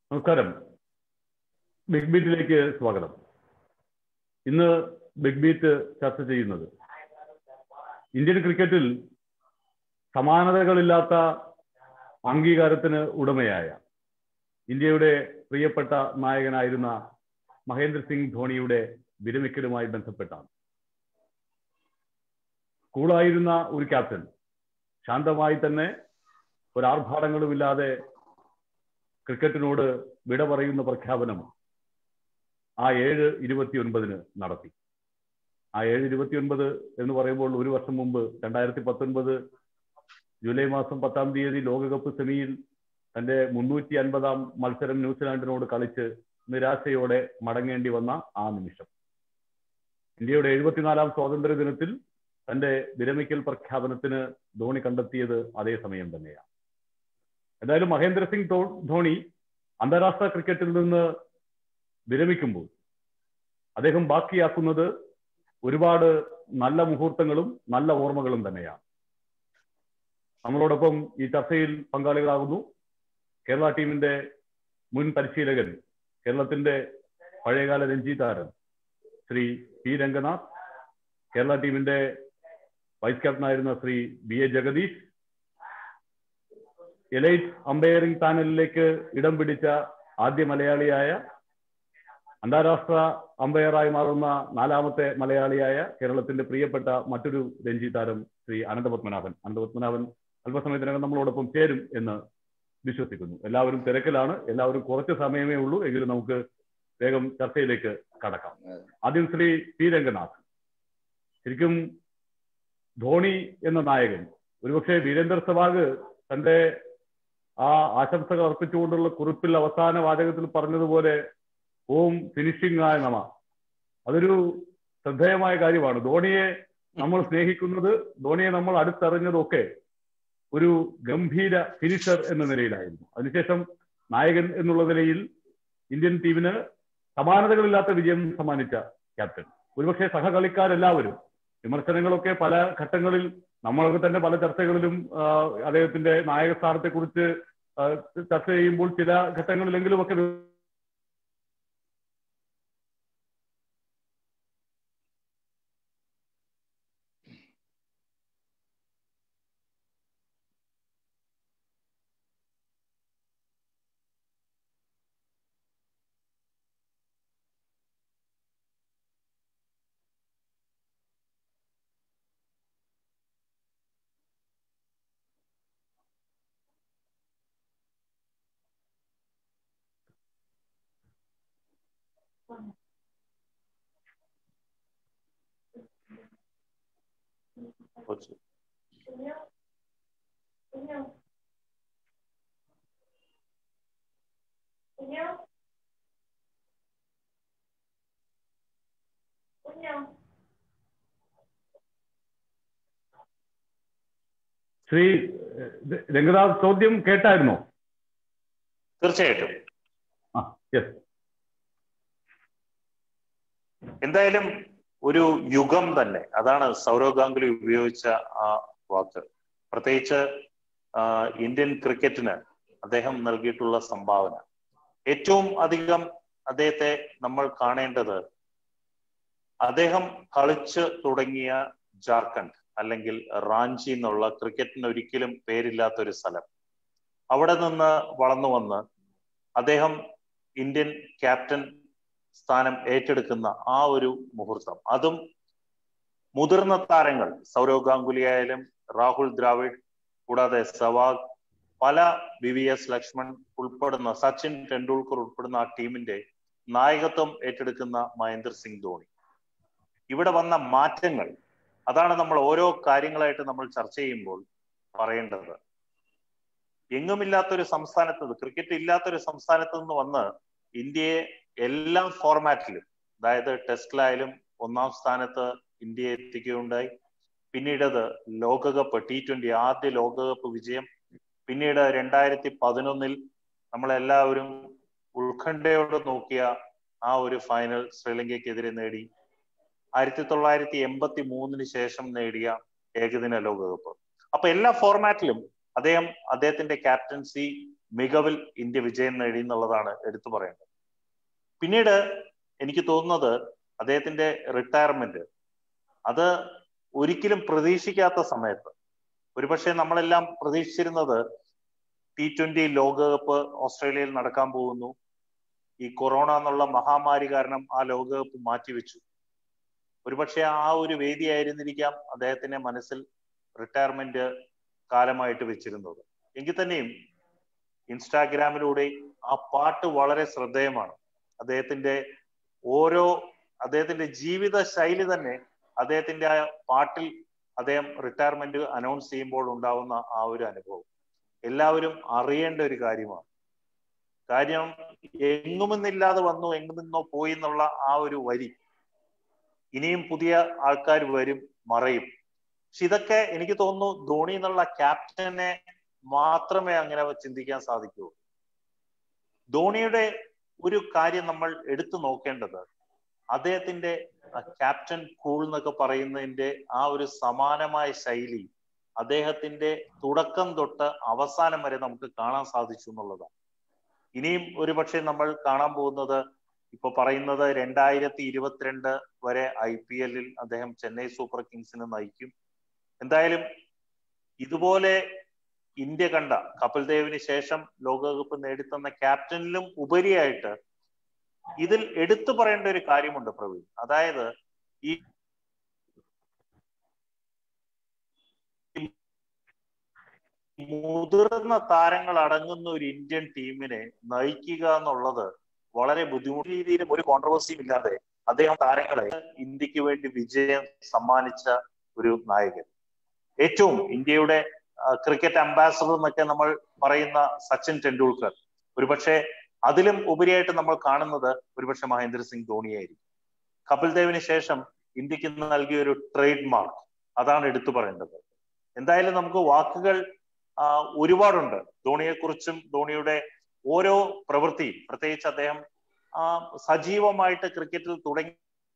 നമസ്കാരം ബിഗ് ബീറ്റിലേക്ക് സ്വാഗതം ഇന്ന് ബിഗ് ബീറ്റ് ചർച്ച ചെയ്യുന്നത് ഇന്ത്യൻ ക്രിക്കറ്റിൽ സമാനതകളില്ലാത്ത അംഗീകാരത്തിന് ഉടമയായ ഇന്ത്യയുടെ പ്രിയപ്പെട്ട നായകനായിരുന്ന മഹേന്ദ്ര സിംഗ് ധോണിയുടെ വിരമിക്കലുമായി ബന്ധപ്പെട്ടാണ് കൂളായിരുന്ന ഒരു ക്യാപ്റ്റൻ ശാന്തമായി തന്നെ ഒരാർഭാടങ്ങളുമില്ലാതെ ക്രിക്കറ്റിനോട് വിട പറയുന്ന പ്രഖ്യാപനം ആ ഏഴ് ഇരുപത്തി ഒൻപതിന് നടത്തി ആ ഏഴ് ഇരുപത്തി ഒൻപത് എന്ന് പറയുമ്പോൾ ഒരു വർഷം മുമ്പ് രണ്ടായിരത്തി പത്തൊൻപത് ജൂലൈ മാസം പത്താം തീയതി ലോകകപ്പ് സെമിയിൽ തന്റെ മുന്നൂറ്റി അൻപതാം മത്സരം ന്യൂസിലാൻഡിനോട് കളിച്ച് നിരാശയോടെ മടങ്ങേണ്ടി വന്ന ആ നിമിഷം ഇന്ത്യയുടെ എഴുപത്തിനാലാം സ്വാതന്ത്ര്യ ദിനത്തിൽ തന്റെ വിരമിക്കൽ പ്രഖ്യാപനത്തിന് ധോണി കണ്ടെത്തിയത് അതേ സമയം തന്നെയാണ് എന്തായാലും മഹേന്ദ്ര സിംഗ് ധോണി അന്താരാഷ്ട്ര ക്രിക്കറ്റിൽ നിന്ന് വിരമിക്കുമ്പോൾ അദ്ദേഹം ബാക്കിയാക്കുന്നത് ഒരുപാട് നല്ല മുഹൂർത്തങ്ങളും നല്ല ഓർമ്മകളും തന്നെയാണ് നമ്മളോടൊപ്പം ഈ ചർച്ചയിൽ പങ്കാളികളാകുന്നു കേരള ടീമിന്റെ മുൻ പരിശീലകൻ കേരളത്തിന്റെ പഴയകാല രഞ്ജി താരൻ ശ്രീ പി രംഗനാഥ് കേരള ടീമിന്റെ വൈസ് ക്യാപ്റ്റനായിരുന്ന Shri B A Jagadish elite umpiring പാനലിലേക്ക് ഇടം പിടിച്ച ആദ്യ മലയാളിയായ അന്താരാഷ്ട്ര അമ്പയറായി മാറുന്ന നാലാമത്തെ മലയാളിയായ കേരളത്തിന്റെ പ്രിയപ്പെട്ട മറ്റൊരു രഞ്ജി താരം ശ്രീ അനന്തപത്മനാഭൻ അനന്തപത്മനാഭൻ അല്പസമയത്തിനകം നമ്മളോടൊപ്പം ചേരും എന്ന് വിശ്വസിക്കുന്നു എല്ലാവരും തിരക്കിലാണ് എല്ലാവരും കുറച്ച് സമയമേ ഉള്ളൂ എങ്കിലും നമുക്ക് വേഗം ചർച്ചയിലേക്ക് കടക്കാം ആദ്യം ശ്രീ പി രംഗനാഥ് ശരിക്കും ധോണി എന്ന നായകൻ ഒരുപക്ഷെ വീരേന്ദർ സെവാഗ് തന്റെ ആ ആശംസകൾ അർപ്പിച്ചുകൊണ്ടുള്ള കുറിപ്പിൽ അവസാന വാചകത്തിൽ പറഞ്ഞതുപോലെ ഓം ഫിനിഷിംഗ് ആയ നമ അതൊരു ശ്രദ്ധേയമായ കാര്യമാണ് ധോണിയെ നമ്മൾ സ്നേഹിക്കുന്നത് ധോണിയെ നമ്മൾ അടുത്തറിഞ്ഞതൊക്കെ ഒരു ഗംഭീര ഫിനിഷർ എന്ന നിലയിലായിരുന്നു അതിനുശേഷം നായകൻ എന്നുള്ള നിലയിൽ ഇന്ത്യൻ ടീമിന് സമാനതകളില്ലാത്ത വിജയം സമ്മാനിച്ച ക്യാപ്റ്റൻ ഒരുപക്ഷെ സഹകളിക്കാരെല്ലാവരും വിമർശനങ്ങളൊക്കെ പല ഘട്ടങ്ങളിൽ നമ്മളൊക്കെ തന്നെ പല ചർച്ചകളിലും അദ്ദേഹത്തിന്റെ നായക സ്ഥാനത്തെ കുറിച്ച് ചർച്ച ചെയ്യുമ്പോൾ ചില ഘട്ടങ്ങളിലെങ്കിലും ഒക്കെ Ocho. ശ്രീ രംഗനാഥ് ചോദ്യം കേട്ടായിരുന്നോ തീർച്ചയായിട്ടും ആ യെസ് എന്തായാലും ഒരു യുഗം തന്നെ അതാണ് സൗരവ് ഗാംഗുലി ഉപയോഗിച്ച ആ വാക്ക് പ്രത്യേകിച്ച് ഇന്ത്യൻ ക്രിക്കറ്റിന് അദ്ദേഹം നൽകിയിട്ടുള്ള സംഭാവന ഏറ്റവും അധികം അദ്ദേഹത്തെ നമ്മൾ കാണേണ്ടത് അദ്ദേഹം കളിച്ച് തുടങ്ങിയ ജാർഖണ്ഡ് അല്ലെങ്കിൽ റാഞ്ചി എന്നുള്ള ക്രിക്കറ്റിന് ഒരിക്കലും പേരില്ലാത്ത ഒരു സ്ഥലം അവിടെ നിന്ന് വളർന്നു വന്ന് അദ്ദേഹം ഇന്ത്യൻ ക്യാപ്റ്റൻ സ്ഥാനം ഏറ്റെടുക്കുന്ന ആ ഒരു മുഹൂർത്തം അതും മുതിർന്ന താരങ്ങൾ സൗരവ് ഗാംഗുലി ആയാലും രാഹുൽ ദ്രാവിഡ് കൂടാതെ സവാഗ് പല വി വി എസ് ലക്ഷ്മൺ ഉൾപ്പെടുന്ന സച്ചിൻ ടെണ്ടുൽക്കർ ഉൾപ്പെടുന്ന ആ ടീമിന്റെ നായകത്വം ഏറ്റെടുക്കുന്ന മഹേന്ദ്ര സിംഗ് ധോണി ഇവിടെ വന്ന മാറ്റങ്ങൾ അതാണ് നമ്മൾ ഓരോ കാര്യങ്ങളായിട്ട് നമ്മൾ ചർച്ച ചെയ്യുമ്പോൾ പറയേണ്ടത് എങ്ങുമില്ലാത്തൊരു സംസ്ഥാനത്ത് നിന്ന് ക്രിക്കറ്റ് ഇല്ലാത്തൊരു സംസ്ഥാനത്ത് നിന്ന് വന്ന് ഇന്ത്യയെ എല്ലാ ഫോർമാറ്റിലും അതായത് ടെസ്റ്റിലായാലും ഒന്നാം സ്ഥാനത്ത് ഇന്ത്യയെ എത്തിക്കുകയുണ്ടായി പിന്നീട് അത് ലോകകപ്പ് ടി ട്വന്റി ആദ്യ ലോകകപ്പ് വിജയം പിന്നീട് രണ്ടായിരത്തി പതിനൊന്നിൽ നമ്മളെല്ലാവരും ഉത്കണ്ഠയോടെ നോക്കിയ ആ ഒരു ഫൈനൽ ശ്രീലങ്കയ്ക്കെതിരെ നേടി ആയിരത്തി തൊള്ളായിരത്തി എൺപത്തി മൂന്നിന് ശേഷം നേടിയ ഏകദിന ലോകകപ്പ് അപ്പൊ എല്ലാ ഫോർമാറ്റിലും അദ്ദേഹം അദ്ദേഹത്തിന്റെ ക്യാപ്റ്റൻസി മികവിൽ ഇന്ത്യ വിജയം നേടി എന്നുള്ളതാണ് എടുത്തു പറയേണ്ടത് പിന്നീട് എനിക്ക് തോന്നുന്നത് അദ്ദേഹത്തിന്റെ റിട്ടയർമെന്റ് അത് ഒരിക്കലും പ്രതീക്ഷിക്കാത്ത സമയത്ത് ഒരുപക്ഷെ നമ്മളെല്ലാം പ്രതീക്ഷിച്ചിരുന്നത് ടി ട്വന്റി ലോകകപ്പ് ഓസ്ട്രേലിയയിൽ നടക്കാൻ പോകുന്നു ഈ കൊറോണ എന്നുള്ള മഹാമാരി കാരണം ആ ലോകകപ്പ് മാറ്റിവെച്ചു ഒരുപക്ഷെ ആ ഒരു വേദിയായിരുന്നിരിക്കാം അദ്ദേഹത്തിന്റെ മനസ്സിൽ റിട്ടയർമെന്റ് കാലമായിട്ട് വെച്ചിരുന്നത് എങ്കിൽ തന്നെയും ഇൻസ്റ്റാഗ്രാമിലൂടെ ആ പാട്ട് വളരെ ശ്രദ്ധേയമാണ് അദ്ദേഹത്തിന്റെ ഓരോ അദ്ദേഹത്തിന്റെ ജീവിത ശൈലി തന്നെ അദ്ദേഹത്തിന്റെ ആ പാട്ടിൽ അദ്ദേഹം റിട്ടയർമെന്റ് അനൗൺസ് ചെയ്യുമ്പോൾ ഉണ്ടാവുന്ന ആ ഒരു അനുഭവം എല്ലാവരും അറിയേണ്ട ഒരു കാര്യമാണ് കാര്യം എങ്ങുമെന്നില്ലാതെ വന്നു എങ്ങു നിന്നോ പോയി എന്നുള്ള ആ ഒരു വരി ഇനിയും പുതിയ ആൾക്കാർ വരും മറയും പക്ഷെ ഇതൊക്കെ എനിക്ക് തോന്നുന്നു ധോണി എന്നുള്ള ക്യാപ്റ്റനെ മാത്രമേ അങ്ങനെ ചിന്തിക്കാൻ സാധിക്കൂ ധോണിയുടെ ഒരു കാര്യം നമ്മൾ എടുത്തു നോക്കേണ്ടത് അദ്ദേഹത്തിന്റെ ക്യാപ്റ്റൻ കൂൾ എന്നൊക്കെ പറയുന്നതിന്റെ ആ ഒരു സമാനമായ ശൈലി അദ്ദേഹത്തിന്റെ തുടക്കം തൊട്ട് അവസാനം വരെ നമുക്ക് കാണാൻ സാധിച്ചു എന്നുള്ളതാണ് ഇനിയും ഒരു പക്ഷേ നമ്മൾ കാണാൻ പോകുന്നത് ഇപ്പൊ പറയുന്നത് രണ്ടായിരത്തി ഇരുപത്തിരണ്ട് വരെ ഐ പി എല്ലിൽ അദ്ദേഹം ചെന്നൈ സൂപ്പർ കിങ്സിനെ നയിക്കും എന്തായാലും ഇതുപോലെ ഇന്ത്യ കണ്ട കപിൽ ദേവിന് ശേഷം ലോകകപ്പ് നേടിത്തന്ന ക്യാപ്റ്റനിലും ഉപരിയായിട്ട് ഇതിൽ എടുത്തു പറയേണ്ട ഒരു കാര്യമുണ്ട് പ്രവീൺ അതായത് ഈ മുതിർന്ന താരങ്ങൾ അടങ്ങുന്ന ഒരു ഇന്ത്യൻ ടീമിനെ നയിക്കുക എന്നുള്ളത് വളരെ ബുദ്ധിമുട്ട് രീതിയിലും ഒരു കോൺട്രവേഴ്സിയും ഇല്ലാതെ അദ്ദേഹം താരങ്ങളെ ഇന്ത്യക്ക് വേണ്ടി വിജയം സമ്മാനിച്ച ഒരു നായകൻ ഏറ്റവും ഇന്ത്യയുടെ ക്രിക്കറ്റ് അംബാസഡർ എന്നൊക്കെ നമ്മൾ പറയുന്ന സച്ചിൻ ടെണ്ടുൽക്കർ ഒരുപക്ഷെ അതിലും ഉപരിയായിട്ട് നമ്മൾ കാണുന്നത് ഒരുപക്ഷെ മഹേന്ദ്ര സിംഗ് ധോണിയായിരിക്കും കപിൽ ദേവിന് ശേഷം ഇന്ത്യക്ക് നൽകിയ ഒരു ട്രേഡ് മാർക്ക് അതാണ് എടുത്തു പറയേണ്ടത് എന്തായാലും നമുക്ക് വാക്കുകൾ ഒരുപാടുണ്ട് ധോണിയെക്കുറിച്ചും ധോണിയുടെ ഓരോ പ്രവൃത്തിയും പ്രത്യേകിച്ച് അദ്ദേഹം ആ സജീവമായിട്ട് ക്രിക്കറ്റിൽ തുടങ്ങി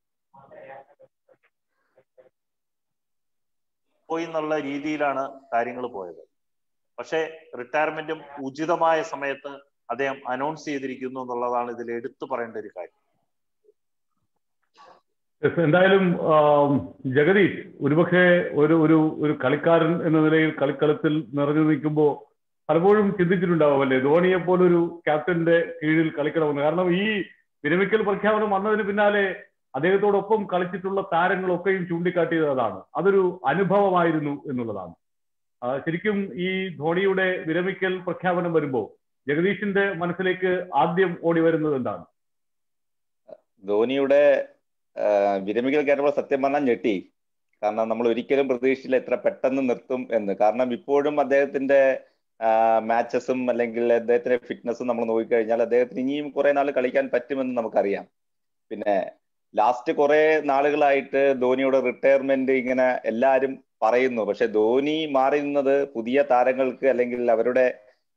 പോയി എന്നുള്ള രീതിയിലാണ് കാര്യങ്ങൾ പോയത് പക്ഷെ റിട്ടയർമെന്റും ഉചിതമായ സമയത്ത് അദ്ദേഹം അനൗൺസ് ചെയ്തിരിക്കുന്നു എന്നുള്ളതാണ് ഇതിൽ എടുത്തു പറയേണ്ട ഒരു കാര്യം എന്തായാലും ജഗദീഷ് ഒരുപക്ഷെ ഒരു ഒരു ഒരു കളിക്കാരൻ എന്ന നിലയിൽ കളിക്കളത്തിൽ നിറഞ്ഞു നിൽക്കുമ്പോൾ പലപ്പോഴും ചിന്തിച്ചിട്ടുണ്ടാവും അല്ലേ ധോണിയെ പോലൊരു ക്യാപ്റ്റന്റെ കീഴിൽ കളിക്കണമെന്ന് കാരണം ഈ വിരമിക്കൽ പ്രഖ്യാപനം വന്നതിന് പിന്നാലെ അദ്ദേഹത്തോടൊപ്പം കളിച്ചിട്ടുള്ള താരങ്ങളൊക്കെയും ചൂണ്ടിക്കാട്ടിയത് അതാണ് അതൊരു അനുഭവമായിരുന്നു എന്നുള്ളതാണ് ശരിക്കും ഈ ധോണിയുടെ വിരമിക്കൽ പ്രഖ്യാപനം വരുമ്പോൾ ജഗദീഷിന്റെ മനസ്സിലേക്ക് ആദ്യം ഓടി വരുന്നത് എന്താണ് ധോണിയുടെ വിരമിക്കൽ കയറുമ്പോൾ സത്യം പറഞ്ഞാൽ ഞെട്ടി കാരണം നമ്മൾ ഒരിക്കലും പ്രതീക്ഷിച്ചില്ല ഇത്ര പെട്ടെന്ന് നിർത്തും എന്ന് കാരണം ഇപ്പോഴും അദ്ദേഹത്തിന്റെ മാച്ചസും അല്ലെങ്കിൽ അദ്ദേഹത്തിന്റെ ഫിറ്റ്നസും നമ്മൾ നോക്കിക്കഴിഞ്ഞാൽ അദ്ദേഹത്തിന് ഇനിയും കുറെ നാൾ കളിക്കാൻ പറ്റുമെന്ന് നമുക്കറിയാം പിന്നെ ലാസ്റ്റ് കുറെ നാളുകളായിട്ട് ധോണിയുടെ റിട്ടയർമെന്റ് ഇങ്ങനെ എല്ലാവരും പറയുന്നു പക്ഷെ ധോനി മാറി നിന്നത് പുതിയ താരങ്ങൾക്ക് അല്ലെങ്കിൽ അവരുടെ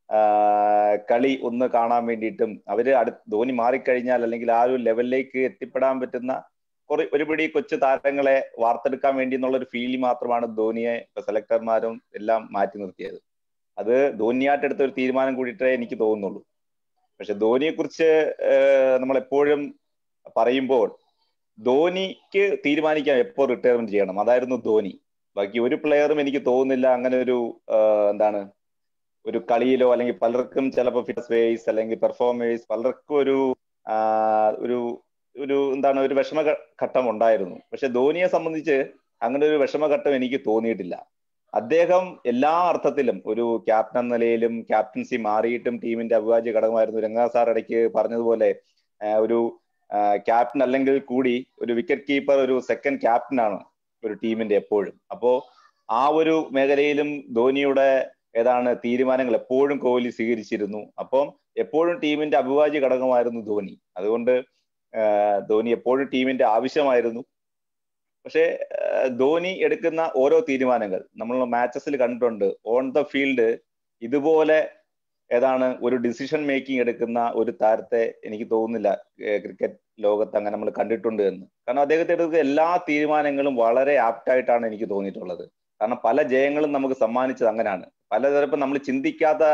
കളി ഒന്ന് കാണാൻ വേണ്ടിയിട്ടും അവര് അടു ധോനി മാറിക്കഴിഞ്ഞാൽ അല്ലെങ്കിൽ ആ ഒരു ലെവലിലേക്ക് എത്തിപ്പെടാൻ പറ്റുന്ന കുറെ ഒരുപിടി കൊച്ചു താരങ്ങളെ വാർത്തെടുക്കാൻ വേണ്ടി എന്നുള്ള ഒരു ഫീൽ മാത്രമാണ് ധോനിയെ സെലക്ടർമാരും എല്ലാം മാറ്റി നിർത്തിയത് അത് ധോനിയായിട്ട് എടുത്ത ഒരു തീരുമാനം കൂടിയിട്ടേ എനിക്ക് തോന്നുന്നുള്ളൂ പക്ഷെ ധോനിയെ കുറിച്ച് നമ്മൾ എപ്പോഴും പറയുമ്പോൾ ധോനിക്ക് തീരുമാനിക്കാം എപ്പോൾ റിട്ടയർമെന്റ് ചെയ്യണം അതായിരുന്നു ധോനി ബാക്കി ഒരു പ്ലെയറും എനിക്ക് തോന്നുന്നില്ല അങ്ങനെ ഒരു എന്താണ് ഒരു കളിയിലോ അല്ലെങ്കിൽ പലർക്കും ചിലപ്പോൾ ഫിറ്റ്നസ് വേസ് അല്ലെങ്കിൽ പെർഫോമേഴ്സ് പലർക്കും ഒരു ഒരു ഒരു എന്താണ് ഒരു വിഷമ ഘട്ടം ഉണ്ടായിരുന്നു പക്ഷെ ധോനിയെ സംബന്ധിച്ച് അങ്ങനെ ഒരു വിഷമഘട്ടം എനിക്ക് തോന്നിയിട്ടില്ല അദ്ദേഹം എല്ലാ അർത്ഥത്തിലും ഒരു ക്യാപ്റ്റൻ നിലയിലും ക്യാപ്റ്റൻസി മാറിയിട്ടും ടീമിന്റെ അവിഭാജ്യ ഘടകമായിരുന്നു രംഗാ സാർ ഇടയ്ക്ക് പറഞ്ഞതുപോലെ ഒരു ക്യാപ്റ്റൻ അല്ലെങ്കിൽ കൂടി ഒരു വിക്കറ്റ് കീപ്പർ ഒരു സെക്കൻഡ് ക്യാപ്റ്റൻ ആണ് ഒരു ടീമിന്റെ എപ്പോഴും അപ്പോ ആ ഒരു മേഖലയിലും ധോനിയുടെ ഏതാണ് തീരുമാനങ്ങൾ എപ്പോഴും കോഹ്ലി സ്വീകരിച്ചിരുന്നു അപ്പം എപ്പോഴും ടീമിന്റെ അവിഭാജ്യ ഘടകമായിരുന്നു ധോനി അതുകൊണ്ട് ധോനി എപ്പോഴും ടീമിന്റെ ആവശ്യമായിരുന്നു പക്ഷേ ധോനി എടുക്കുന്ന ഓരോ തീരുമാനങ്ങൾ നമ്മൾ മാച്ചസിൽ കണ്ടിട്ടുണ്ട് ഓൺ ദ ഫീൽഡ് ഇതുപോലെ ഏതാണ് ഒരു ഡിസിഷൻ മേക്കിംഗ് എടുക്കുന്ന ഒരു താരത്തെ എനിക്ക് തോന്നുന്നില്ല ക്രിക്കറ്റ് ലോകത്ത് അങ്ങനെ നമ്മൾ കണ്ടിട്ടുണ്ട് എന്ന് കാരണം അദ്ദേഹത്തെ എടുക്കുന്ന എല്ലാ തീരുമാനങ്ങളും വളരെ ആപ്റ്റായിട്ടാണ് എനിക്ക് തോന്നിയിട്ടുള്ളത് കാരണം പല ജയങ്ങളും നമുക്ക് സമ്മാനിച്ചത് അങ്ങനെയാണ് പലതരപ്പം നമ്മൾ ചിന്തിക്കാത്ത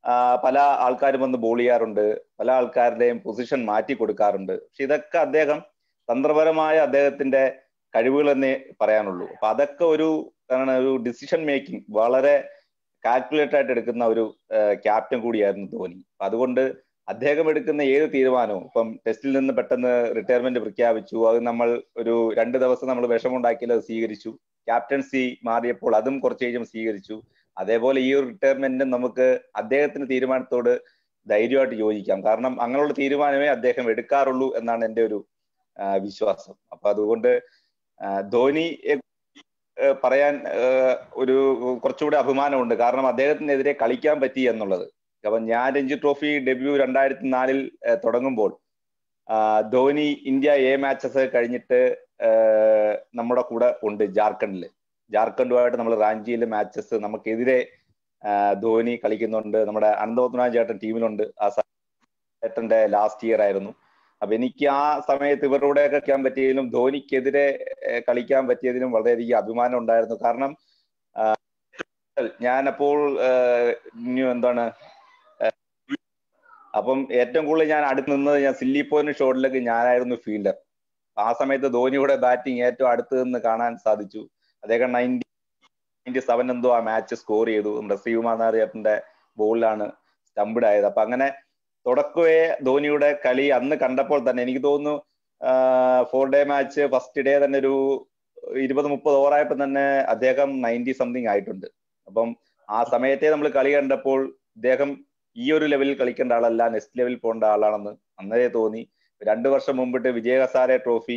പല ആൾക്കാരും വന്ന് ബോൾ ചെയ്യാറുണ്ട് പല ആൾക്കാരുടെയും പൊസിഷൻ മാറ്റി കൊടുക്കാറുണ്ട് പക്ഷെ ഇതൊക്കെ അദ്ദേഹം തന്ത്രപരമായ അദ്ദേഹത്തിന്റെ കഴിവുകൾ തന്നെ പറയാനുള്ളൂ അപ്പൊ അതൊക്കെ ഒരു ഒരു ഡിസിഷൻ മേക്കിംഗ് വളരെ കാൽക്കുലേറ്റഡ് ആയിട്ട് എടുക്കുന്ന ഒരു ക്യാപ്റ്റൻ കൂടിയായിരുന്നു ധോനി അപ്പൊ അതുകൊണ്ട് അദ്ദേഹം എടുക്കുന്ന ഏത് തീരുമാനവും ഇപ്പം ടെസ്റ്റിൽ നിന്ന് പെട്ടെന്ന് റിട്ടയർമെന്റ് പ്രഖ്യാപിച്ചു അത് നമ്മൾ ഒരു രണ്ട് ദിവസം നമ്മൾ വിഷമുണ്ടാക്കിയാൽ അത് സ്വീകരിച്ചു ക്യാപ്റ്റൻസി മാറിയപ്പോൾ അതും കുറച്ച് കഴിയുമ്പോൾ സ്വീകരിച്ചു അതേപോലെ ഈ ഒരു റിട്ടയർമെന്റിന് നമുക്ക് അദ്ദേഹത്തിന്റെ തീരുമാനത്തോട് ധൈര്യമായിട്ട് യോജിക്കാം കാരണം അങ്ങനെയുള്ള തീരുമാനമേ അദ്ദേഹം എടുക്കാറുള്ളൂ എന്നാണ് എൻ്റെ ഒരു വിശ്വാസം അപ്പൊ അതുകൊണ്ട് ധോനി പറയാൻ ഒരു കുറച്ചുകൂടെ അഭിമാനമുണ്ട് കാരണം അദ്ദേഹത്തിനെതിരെ കളിക്കാൻ പറ്റി എന്നുള്ളത് അപ്പൊ ഞാൻ രഞ്ജി ട്രോഫി ഡെബ്യൂ രണ്ടായിരത്തി നാലിൽ തുടങ്ങുമ്പോൾ ധോനി ഇന്ത്യ എ മാച്ചസ് കഴിഞ്ഞിട്ട് നമ്മുടെ കൂടെ ഉണ്ട് ജാർഖണ്ഡില് ജാർഖണ്ഡുമായിട്ട് നമ്മൾ റാഞ്ചിയിലെ മാച്ചസ് നമുക്കെതിരെ ധോനി കളിക്കുന്നുണ്ട് നമ്മുടെ അനന്തപത്മനാഭ ചേട്ടൻ ടീമിലുണ്ട് ആ ചേട്ടന്റെ ലാസ്റ്റ് ഇയർ ആയിരുന്നു അപ്പൊ എനിക്ക് ആ സമയത്ത് ഇവരുടെ ഒക്കെ കളിക്കാൻ പറ്റിയതിലും ധോനിക്കെതിരെ കളിക്കാൻ പറ്റിയതിലും വളരെയധികം അഭിമാനം ഉണ്ടായിരുന്നു കാരണം ഞാനപ്പോൾ എന്താണ് അപ്പം ഏറ്റവും കൂടുതൽ ഞാൻ അടുത്ത് നിന്നത് ഞാൻ സില്ലി പോയിന്റ് ഷോട്ടിലേക്ക് ഞാനായിരുന്നു ഫീൽഡർ ആ സമയത്ത് ധോനിയുടെ ബാറ്റിംഗ് ഏറ്റവും അടുത്ത് നിന്ന് കാണാൻ സാധിച്ചു അദ്ദേഹം നയൻറ്റി നയൻറ്റി സെവൻ എന്തോ ആ മാച്ച് സ്കോർ ചെയ്തു നമ്മുടെ ശ്രീകുമാർ ചേട്ടന്റെ ബോളിലാണ് സ്റ്റംപ്ഡ് ആയത് അപ്പൊ അങ്ങനെ തുടക്കമേ ധോനിയുടെ കളി അന്ന് കണ്ടപ്പോൾ തന്നെ എനിക്ക് തോന്നുന്നു four day match first day തന്നെ ഒരു ഇരുപത് മുപ്പത് ഓവറായപ്പോൾ തന്നെ അദ്ദേഹം നയൻറ്റി സംതിങ് ആയിട്ടുണ്ട് അപ്പം ആ സമയത്തെ നമ്മൾ കളി കണ്ടപ്പോൾ ഇദ്ദേഹം ഈ ഒരു ലെവലിൽ കളിക്കേണ്ട ആളല്ല നെക്സ്റ്റ് ലെവലിൽ പോകേണ്ട ആളാണെന്ന് അന്നേ തോന്നി രണ്ടു വർഷം മുമ്പിട്ട് വിജയ ഹസാരെ ട്രോഫി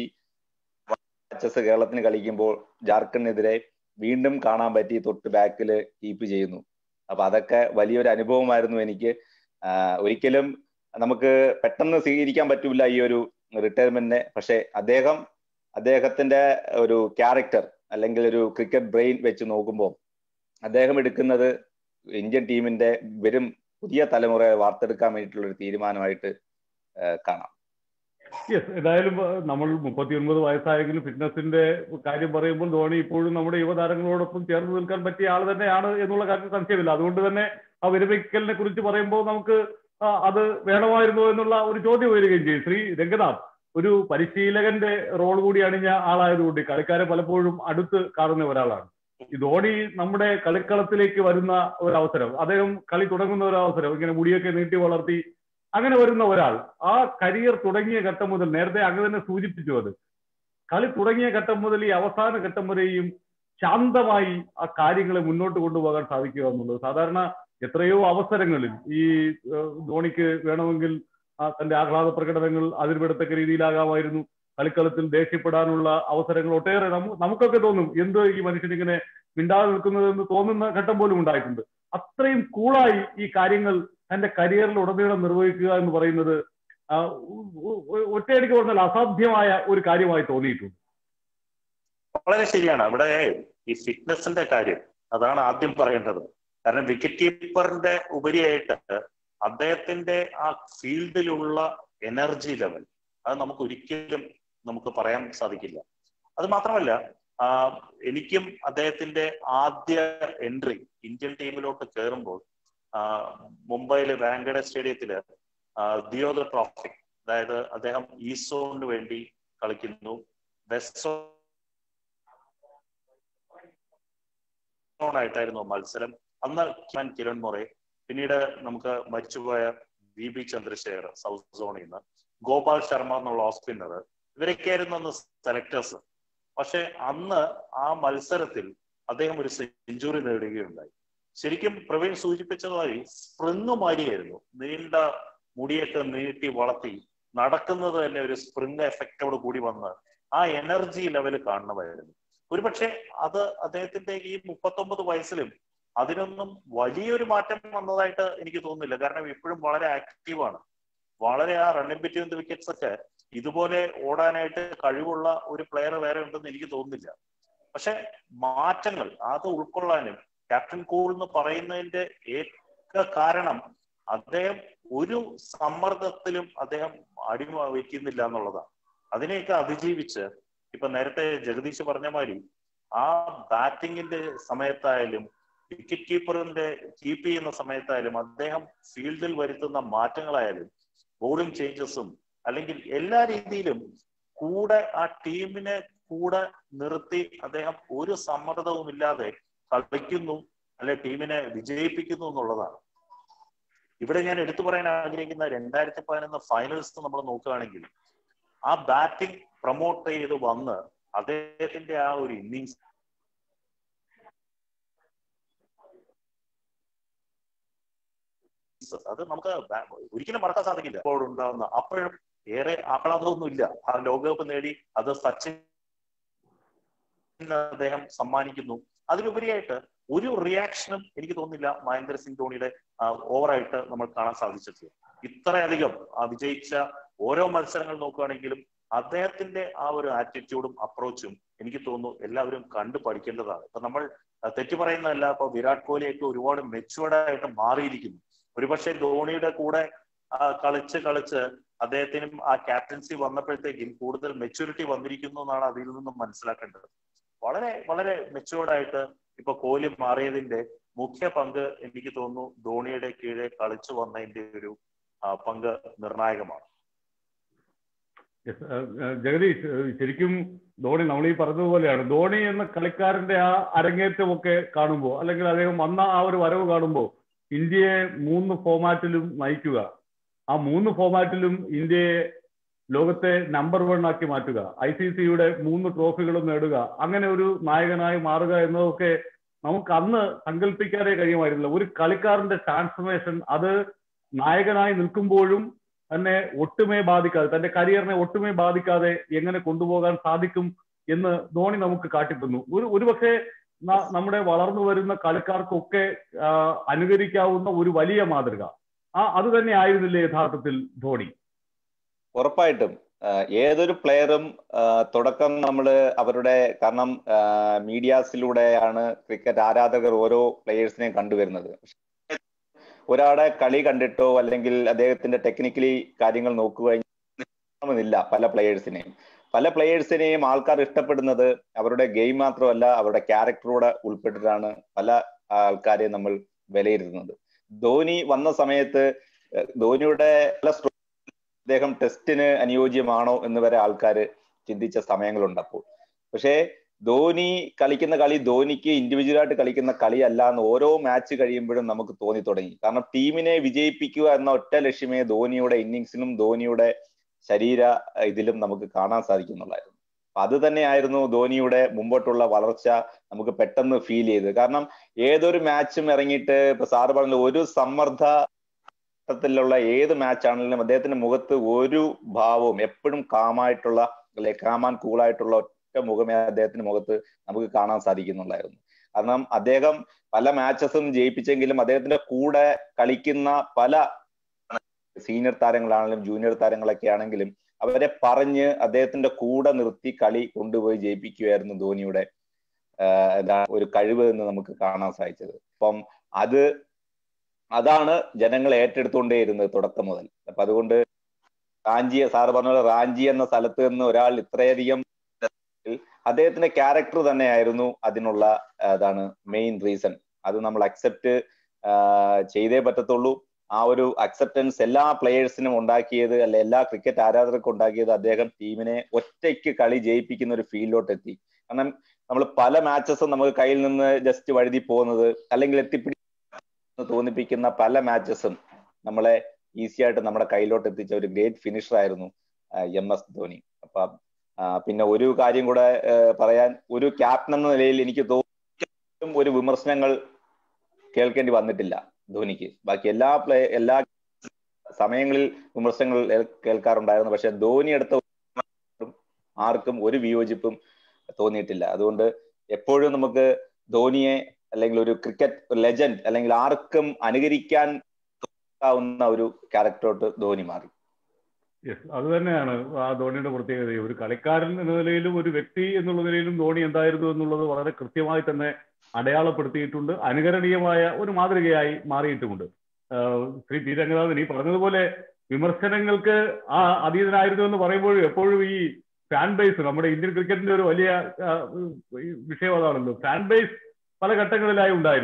മാച്ചസ് കേരളത്തിന് കളിക്കുമ്പോൾ ജാർഖണ്ഡിനെതിരെ വീണ്ടും കാണാൻ പറ്റി തൊട്ട് ബാക്കിൽ കീപ്പ് ചെയ്യുന്നു അപ്പൊ അതൊക്കെ വലിയൊരു അനുഭവമായിരുന്നു എനിക്ക് ഒരിക്കലും നമുക്ക് പെട്ടെന്ന് സ്വീകരിക്കാൻ പറ്റൂല ഈ ഒരു റിട്ടയർമെന്റിനെ പക്ഷെ അദ്ദേഹം അദ്ദേഹത്തിന്റെ ഒരു ക്യാരക്ടർ അല്ലെങ്കിൽ ഒരു ക്രിക്കറ്റ് ബ്രെയിൻ വെച്ച് നോക്കുമ്പോൾ അദ്ദേഹം എടുക്കുന്നത് ഇന്ത്യൻ ടീമിന്റെ വരും പുതിയ തലമുറയെ വാർത്തെടുക്കാൻ വേണ്ടിയിട്ടുള്ള ഒരു തീരുമാനമായിട്ട് കാണാം യെസ് ഏതായാലും നമ്മൾ മുപ്പത്തിയൊൻപത് വയസ്സായെങ്കിലും ഫിറ്റ്നസിന്റെ കാര്യം പറയുമ്പോൾ ധോണി ഇപ്പോഴും നമ്മുടെ യുവതാരങ്ങളോടൊപ്പം ചേർന്ന് നിൽക്കാൻ പറ്റിയ ആൾ തന്നെയാണ് എന്നുള്ള കാര്യത്തിൽ സംശയമില്ല അതുകൊണ്ട് തന്നെ ആ വിരമിക്കലിനെ കുറിച്ച് പറയുമ്പോൾ നമുക്ക് അത് വേണമായിരുന്നോ എന്നുള്ള ഒരു ചോദ്യം വരികയും ചെയ്യും ശ്രീ രംഗനാഥ് ഒരു പരിശീലകന്റെ റോൾ കൂടി അണിഞ്ഞ ആളായതുകൊണ്ട് കളിക്കാരെ പലപ്പോഴും അടുത്ത് കാണുന്ന ഒരാളാണ് ഈ ധോണി നമ്മുടെ കളിക്കളത്തിലേക്ക് വരുന്ന ഒരു അവസരം അദ്ദേഹം കളി തുടങ്ങുന്ന ഒരു അവസരം ഇങ്ങനെ മുടിയൊക്കെ നീട്ടി വളർത്തി അങ്ങനെ വരുന്ന ഒരാൾ ആ കരിയർ തുടങ്ങിയ ഘട്ടം മുതൽ നേരത്തെ അങ്ങ് തന്നെ സൂചിപ്പിച്ചു അത് കളി തുടങ്ങിയ ഘട്ടം മുതൽ ഈ അവസാന ഘട്ടം വരെയും ശാന്തമായി ആ കാര്യങ്ങളെ മുന്നോട്ട് കൊണ്ടുപോകാൻ സാധിക്കുക എന്നുള്ളത് സാധാരണ എത്രയോ അവസരങ്ങളിൽ ഈ ധോണിക്ക് വേണമെങ്കിൽ തന്റെ ആഹ്ലാദ പ്രകടനങ്ങൾ അതിർവിടത്തക്ക രീതിയിലാകാമായിരുന്നു കളിക്കളത്തിൽ ദേഷ്യപ്പെടാനുള്ള അവസരങ്ങൾ ഒട്ടേറെ നമുക്കൊക്കെ തോന്നും എന്ത് ഈ മനുഷ്യൻ ഇങ്ങനെ മിണ്ടാതെ നിൽക്കുന്നത് എന്ന് തോന്നുന്ന ഘട്ടം പോലും ഉണ്ടായിട്ടുണ്ട് അത്രയും കൂളായി ഈ കാര്യങ്ങൾ തന്റെ കരിയറിൽ ഉടനീളം നിർവഹിക്കുക എന്ന് പറയുന്നത് ഒറ്റയടിക്ക് പറഞ്ഞാൽ അസാധ്യമായ ഒരു കാര്യമായി തോന്നിയിട്ടുണ്ട് വളരെ ശരിയാണ് ഇവിടെ ഈ ഫിറ്റ്നസിന്റെ കാര്യം അതാണ് ആദ്യം പറയേണ്ടത് കാരണം വിക്കറ്റ് കീപ്പറിന്റെ ഉപരിയായിട്ട് അദ്ദേഹത്തിന്റെ ആ ഫീൽഡിലുള്ള എനർജി ലെവൽ അത് നമുക്ക് ഒരിക്കലും നമുക്ക് പറയാൻ സാധിക്കില്ല അത് മാത്രമല്ല എനിക്കും അദ്ദേഹത്തിന്റെ ആദ്യ എൻട്രി ഇന്ത്യൻ ടീമിലോട്ട് കയറുമ്പോൾ മുംബൈയില് വാങ്കഡെ സ്റ്റേഡിയത്തില് ദിയോദ ട്രോഫി അതായത് അദ്ദേഹം ഈസ്റ്റ് സോണിന് വേണ്ടി കളിക്കുന്നു വെസ്റ്റ് സോൺ ആയിട്ടായിരുന്നു മത്സരം അന്ന് കിരൺ മൊറെ പിന്നീട് നമുക്ക് മരിച്ചുപോയ വി ബി ചന്ദ്രശേഖർ സൗത്ത് സോണിൽ നിന്ന് ഗോപാൽ ശർമ്മ എന്നുള്ള ഓഫ് സ്പിന്നർ ഇവരൊക്കെയായിരുന്നു അന്ന് സെലക്ടേഴ്സ് പക്ഷെ അന്ന് ആ മത്സരത്തിൽ അദ്ദേഹം ഒരു സെഞ്ചുറി നേടുകയുണ്ടായി ശരിക്കും പ്രവീൺ സൂചിപ്പിച്ചതായി സ്പ്രിങ് മാരിയായിരുന്നു നീണ്ട മുടിയൊക്കെ നീട്ടി വളർത്തി നടക്കുന്നത് തന്നെ ഒരു സ്പ്രിങ് എഫക്റ്റോട് കൂടി വന്ന് ആ എനർജി ലെവൽ കാണണമായിരുന്നു ഒരുപക്ഷെ അത് അദ്ദേഹത്തിന്റെ ഈ മുപ്പത്തൊമ്പത് വയസ്സിലും അതിനൊന്നും വലിയൊരു മാറ്റം വന്നതായിട്ട് എനിക്ക് തോന്നുന്നില്ല കാരണം ഇപ്പോഴും വളരെ ആക്റ്റീവാണ് വളരെ ആ റണ്ണിംഗ് ബിറ്റ്വീൻ ദ വിക്കറ്റ്സ് ഒക്കെ ഇതുപോലെ ഓടാനായിട്ട് കഴിവുള്ള ഒരു പ്ലെയർ വേറെ ഉണ്ടെന്ന് എനിക്ക് തോന്നുന്നില്ല പക്ഷെ മാറ്റങ്ങൾ അത് ഉൾക്കൊള്ളാനും ക്യാപ്റ്റൻ കൂൾ എന്ന് പറയുന്നതിന്റെ ഏക കാരണം അദ്ദേഹം ഒരു സമ്മർദ്ദത്തിലും അദ്ദേഹം അടിമ വയ്ക്കുന്നില്ല എന്നുള്ളതാണ് അതിനെയൊക്കെ അതിജീവിച്ച് ഇപ്പൊ നേരത്തെ ജഗദീഷ് പറഞ്ഞ മാതിരി ആ ബാറ്റിങ്ങിന്റെ സമയത്തായാലും വിക്കറ്റ് കീപ്പറിന്റെ കീപ്പ് ചെയ്യുന്ന സമയത്തായാലും അദ്ദേഹം ഫീൽഡിൽ വരുത്തുന്ന മാറ്റങ്ങളായാലും ബോളിംഗ് ചേഞ്ചസും അല്ലെങ്കിൽ എല്ലാ രീതിയിലും കൂടെ ആ ടീമിനെ കൂടെ നിർത്തി അദ്ദേഹം ഒരു സമ്മർദ്ദവും ഇല്ലാതെ കളിക്കുന്നു അല്ലെ ടീമിനെ വിജയിപ്പിക്കുന്നു എന്നുള്ളതാണ് ഇവിടെ ഞാൻ എടുത്തു പറയാൻ ആഗ്രഹിക്കുന്ന രണ്ടായിരത്തി പതിനൊന്ന് ഫൈനൽസ് നമ്മൾ നോക്കുകയാണെങ്കിൽ ആ ബാറ്റിംഗ് പ്രൊമോട്ട് ചെയ്ത് വന്ന് അദ്ദേഹത്തിന്റെ ആ ഒരു ഇന്നിങ്സ് അത് നമുക്ക് ഒരിക്കലും മറക്കാൻ സാധിക്കില്ല ഇപ്പോൾ ഉണ്ടാകുന്ന അപ്പോഴും ഏറെ ആഹ്ലാദമൊന്നുമില്ല ആ ലോകകപ്പ് നേടി അത് സച്ചിൻ അദ്ദേഹം സമ്മാനിക്കുന്നു അതിലുപരിയായിട്ട് ഒരു റിയാക്ഷനും എനിക്ക് തോന്നുന്നില്ല മഹേന്ദ്ര സിംഗ് ധോണിയുടെ ഓവറായിട്ട് നമ്മൾ കാണാൻ സാധിച്ചിട്ടില്ല ഇത്രയധികം വിജയിച്ച ഓരോ മത്സരങ്ങൾ നോക്കുകയാണെങ്കിലും അദ്ദേഹത്തിന്റെ ആ ഒരു ആറ്റിറ്റ്യൂഡും അപ്രോച്ചും എനിക്ക് തോന്നുന്നു എല്ലാവരും കണ്ടു പഠിക്കേണ്ടതാണ് ഇപ്പൊ നമ്മൾ തെറ്റു പറയുന്നതല്ല ഇപ്പൊ വിരാട് കോഹ്ലിയൊക്കെ ഒരുപാട് മെച്ചുവേർഡ് ആയിട്ട് മാറിയിരിക്കുന്നു ഒരുപക്ഷെ ധോണിയുടെ കൂടെ കളിച്ച് കളിച്ച് അദ്ദേഹത്തിനും ആ ക്യാപ്റ്റൻസി വന്നപ്പോഴത്തേക്കും കൂടുതൽ മെച്യൂരിറ്റി വന്നിരിക്കുന്നു എന്നാണ് അതിൽ നിന്നും മനസ്സിലാക്കേണ്ടത് വളരെ വളരെ മെച്ചുവേർഡ് ആയിട്ട് ഇപ്പൊ കോഹ്ലി മാറിയതിന്റെ മുഖ്യ പങ്ക് എനിക്ക് തോന്നുന്നു ധോണിയുടെ കീഴെ കളിച്ചു വന്നതിന്റെ ഒരു പങ്ക് നിർണായകമാണ് ജഗദീഷ് ശരിക്കും ധോണി നമ്മൾ ഈ പറഞ്ഞതുപോലെയാണ് ധോണി എന്ന കളിക്കാരന്റെ ആ അരങ്ങേറ്റമൊക്കെ കാണുമ്പോൾ അല്ലെങ്കിൽ അദ്ദേഹം വന്ന ആ ഒരു വരവ് കാണുമ്പോൾ ഇന്ത്യയെ മൂന്ന് ഫോമാറ്റിലും നയിക്കുക ആ മൂന്ന് ഫോമാറ്റിലും ഇന്ത്യയെ ലോകത്തെ നമ്പർ വൺ ആക്കി മാറ്റുക ഐ സി സിയുടെ മൂന്ന് ട്രോഫികളും നേടുക അങ്ങനെ ഒരു നായകനായി മാറുക എന്നതൊക്കെ നമുക്ക് അന്ന് സങ്കല്പിക്കാനേ കഴിയുമായിരുന്നില്ല ഒരു കളിക്കാരന്റെ ട്രാൻസ്ഫർമേഷൻ അത് നായകനായി നിൽക്കുമ്പോഴും തന്നെ ഒട്ടുമേ ബാധിക്കാതെ തന്റെ കരിയറിനെ ഒട്ടുമേ ബാധിക്കാതെ എങ്ങനെ കൊണ്ടുപോകാൻ സാധിക്കും എന്ന് ധോണി നമുക്ക് കാട്ടിത്തന്നു ഒരു ഒരുപക്ഷെ നമ്മുടെ വളർന്നു വരുന്ന കളിക്കാർക്കൊക്കെ അനുകരിക്കാവുന്ന ഒരു വലിയ മാതൃക ആ അത് തന്നെ ആയിരുന്നില്ലേ യഥാർത്ഥത്തിൽ ധോണി ഉറപ്പായിട്ടും ഏതൊരു പ്ലെയറും തുടക്കം നമ്മൾ അവരുടെ കാരണം മീഡിയാസിലൂടെയാണ് ക്രിക്കറ്റ് ആരാധകർ ഓരോ പ്ലെയേഴ്സിനെയും കണ്ടുവരുന്നത് ഒരാളെ കളി കണ്ടിട്ടോ അല്ലെങ്കിൽ അദ്ദേഹത്തിന്റെ ടെക്നിക്കലി കാര്യങ്ങൾ നോക്കുകയെന്നില്ല പല പ്ലെയേഴ്സിനെയും പല പ്ലെയേഴ്സിനെയും ആൾക്കാർ ഇഷ്ടപ്പെടുന്നത് അവരുടെ ഗെയിം മാത്രമല്ല അവരുടെ ക്യാരക്ടറോടെ ഉൾപ്പെട്ടിട്ടാണ് പല ആൾക്കാരെയും നമ്മൾ വിലയിരുത്തുന്നത് ധോനി വന്ന സമയത്ത് ധോനിയുടെ പല അദ്ദേഹം ടെസ്റ്റിന് അനുയോജ്യമാണോ എന്ന് വരെ ആൾക്കാർ ചിന്തിച്ച സമയങ്ങളുണ്ട് അപ്പോൾ പക്ഷേ ധോനി കളിക്കുന്ന കളി ധോനിക്ക് ഇൻഡിവിജ്വലായിട്ട് കളിക്കുന്ന കളിയല്ല എന്ന് ഓരോ മാച്ച് കഴിയുമ്പോഴും നമുക്ക് തോന്നി തുടങ്ങി കാരണം ടീമിനെ വിജയിപ്പിക്കുക എന്ന ഒറ്റ ലക്ഷ്യമേ ധോനിയുടെ ഇന്നിങ്സിലും ധോനിയുടെ ശരീര ഇതിലും നമുക്ക് കാണാൻ സാധിക്കുന്നുള്ളായിരുന്നു അത് തന്നെയായിരുന്നു ധോനിയുടെ മുമ്പോട്ടുള്ള വളർച്ച നമുക്ക് പെട്ടെന്ന് ഫീൽ ചെയ്ത് കാരണം ഏതൊരു മാച്ചും ഇറങ്ങിയിട്ട് ഇപ്പൊ സാറ് പറഞ്ഞ ഒരു സമ്മർദ്ദ ത്തിലുള്ള ഏത് മാച്ച് ആണെങ്കിലും അദ്ദേഹത്തിന്റെ മുഖത്ത് ഒരു ഭാവവും എപ്പോഴും കാമായിട്ടുള്ള അല്ലെ കാമാൻ കൂളായിട്ടുള്ള ഒറ്റ മുഖമേ അദ്ദേഹത്തിന്റെ മുഖത്ത് നമുക്ക് കാണാൻ സാധിക്കുന്നുള്ളായിരുന്നു കാരണം അദ്ദേഹം പല മാച്ചസും ജയിപ്പിച്ചെങ്കിലും അദ്ദേഹത്തിന്റെ കൂടെ കളിക്കുന്ന പല സീനിയർ താരങ്ങളാണെങ്കിലും ജൂനിയർ താരങ്ങളൊക്കെ ആണെങ്കിലും അവരെ പറഞ്ഞ് അദ്ദേഹത്തിന്റെ കൂടെ നിർത്തി കളി കൊണ്ടുപോയി ജയിപ്പിക്കുകയായിരുന്നു ധോനിയുടെ ഒരു കഴിവ് എന്ന് നമുക്ക് കാണാൻ സാധിച്ചത് അപ്പം അത് അതാണ് ജനങ്ങൾ ഏറ്റെടുത്തുകൊണ്ടേയിരുന്നത് തുടക്കം മുതൽ അപ്പൊ അതുകൊണ്ട് റാഞ്ചി സാറ് പറഞ്ഞ പോലെ റാഞ്ചി എന്ന സ്ഥലത്ത് നിന്ന് ഒരാൾ ഇത്രയധികം അദ്ദേഹത്തിന്റെ ക്യാരക്ടർ തന്നെയായിരുന്നു അതിനുള്ള അതാണ് മെയിൻ റീസൺ അത് നമ്മൾ അക്സെപ്റ്റ് ചെയ്തേ പറ്റത്തുള്ളൂ ആ ഒരു അക്സെപ്റ്റൻസ് എല്ലാ പ്ലെയേഴ്സിനും ഉണ്ടാക്കിയത് അല്ലെ എല്ലാ ക്രിക്കറ്റ് ആരാധകർക്കും ഉണ്ടാക്കിയത് അദ്ദേഹം ടീമിനെ ഒറ്റയ്ക്ക് കളി ജയിപ്പിക്കുന്ന ഒരു ഫീൽഡിലോട്ട് എത്തി കാരണം നമ്മൾ പല മാച്ചസും നമുക്ക് കയ്യിൽ നിന്ന് ജസ്റ്റ് വഴുതി പോകുന്നത് അല്ലെങ്കിൽ എത്തിപ്പിടി തോന്നിപ്പിക്കുന്ന പല മാച്ചസും നമ്മളെ ഈസി ആയിട്ട് നമ്മുടെ കയ്യിലോട്ട് എത്തിച്ച ഒരു ഗ്രേറ്റ് ഫിനിഷർ ആയിരുന്നു എം എസ് ധോനി അപ്പൊ പിന്നെ ഒരു കാര്യം കൂടെ പറയാൻ ഒരു ക്യാപ്റ്റൻ എന്ന നിലയിൽ എനിക്ക് തോന്നും ഒരു വിമർശനങ്ങൾ കേൾക്കേണ്ടി വന്നിട്ടില്ല ധോനിക്ക് ബാക്കി എല്ലാ പ്ലേ എല്ലാ സമയങ്ങളിൽ വിമർശനങ്ങൾ കേൾക്കാറുണ്ടായിരുന്നു പക്ഷെ ധോനി എടുത്ത ആർക്കും ഒരു വിയോജിപ്പും തോന്നിയിട്ടില്ല അതുകൊണ്ട് എപ്പോഴും നമുക്ക് ധോനിയെ അല്ലെങ്കിൽ ഒരു ക്രിക്കറ്റ് ലെജൻഡ് അല്ലെങ്കിൽ ആർക്കും അനുകരിക്കാൻ ാവുന്ന ഒരു ക്യാരക്ടറോട്ട് ധോനി മാറി യെസ് അത് തന്നെയാണ് ആ ധോണിയുടെ പ്രത്യേകത ഒരു കളിക്കാരൻ എന്ന നിലയിലും ഒരു വ്യക്തി എന്നുള്ള നിലയിലും ധോണി എന്തായിരുന്നു എന്നുള്ളത് വളരെ കൃത്യമായി തന്നെ അടയാളപ്പെടുത്തിയിട്ടുണ്ട് അനുകരണീയമായ ഒരു മാതൃകയായി മാറിയിട്ടുമുണ്ട് ശ്രീ പി രംഗനാഥൻ ഈ പറഞ്ഞതുപോലെ വിമർശനങ്ങൾക്ക് ആ അതീതനായിരുന്നു എന്ന് പറയുമ്പോഴും എപ്പോഴും ഈ ഫാൻ ബേസ് നമ്മുടെ ഇന്ത്യൻ ക്രിക്കറ്റിന്റെ ഒരു വലിയ വിഷയം അതാണല്ലോ ഫാൻ ബേസ് പല ഘട്ടങ്ങളിലായി ഉണ്ടായിരുന്നു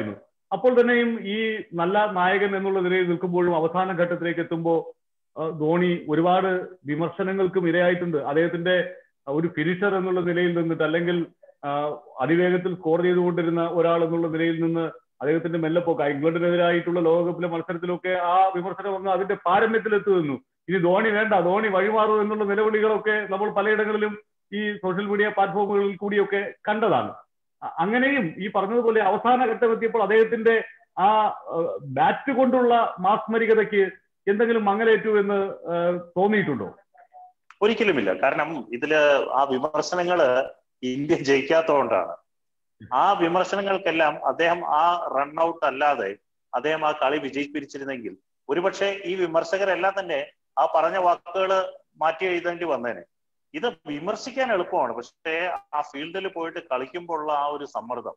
അപ്പോൾ തന്നെയും ഈ നല്ല നായകൻ എന്നുള്ള നിലയിൽ നിൽക്കുമ്പോഴും അവസാന ഘട്ടത്തിലേക്ക് എത്തുമ്പോൾ ധോണി ഒരുപാട് വിമർശനങ്ങൾക്കും ഇരയായിട്ടുണ്ട് അദ്ദേഹത്തിന്റെ ഒരു ഫിനിഷർ എന്നുള്ള നിലയിൽ നിന്നിട്ട് അല്ലെങ്കിൽ അതിവേഗത്തിൽ സ്കോർ ചെയ്തുകൊണ്ടിരുന്ന ഒരാൾ എന്നുള്ള നിലയിൽ നിന്ന് അദ്ദേഹത്തിന്റെ മെല്ലപ്പോക്ക ഇംഗ്ലണ്ടിനെതിരായിട്ടുള്ള ലോകകപ്പിലെ മത്സരത്തിലൊക്കെ ആ വിമർശനം വന്ന് അതിന്റെ പാരമ്യത്തിലെത്തു നിന്നു ഇനി ധോണി വേണ്ട ധോണി വഴിമാറും എന്നുള്ള നിലവിളികളൊക്കെ നമ്മൾ പലയിടങ്ങളിലും ഈ സോഷ്യൽ മീഡിയ പ്ലാറ്റ്ഫോമുകളിൽ കൂടിയൊക്കെ കണ്ടതാണ് അങ്ങനെയും ഈ പറഞ്ഞതുപോലെ അവസാന ഘട്ടം എത്തിയപ്പോൾ അദ്ദേഹത്തിന്റെ ആ ബാറ്റ് കൊണ്ടുള്ള മാസ്മരികതയ്ക്ക് എന്തെങ്കിലും മങ്ങലേറ്റു എന്ന് തോന്നിയിട്ടുണ്ടോ ഒരിക്കലുമില്ല കാരണം ഇതില് ആ വിമർശനങ്ങള് ഇന്ത്യ ജയിക്കാത്തതുകൊണ്ടാണ് ആ വിമർശനങ്ങൾക്കെല്ലാം അദ്ദേഹം ആ റൺ ഔട്ട് അല്ലാതെ അദ്ദേഹം ആ കളി വിജയിപ്പിച്ചിരുന്നെങ്കിൽ ഒരുപക്ഷെ ഈ വിമർശകരെല്ലാം തന്നെ ആ പറഞ്ഞ വാക്കുകൾ മാറ്റി എഴുതേണ്ടി വന്നേനെ ഇത് വിമർശിക്കാൻ എളുപ്പമാണ് പക്ഷേ ആ ഫീൽഡിൽ പോയിട്ട് കളിക്കുമ്പോഴുള്ള ആ ഒരു സമ്മർദ്ദം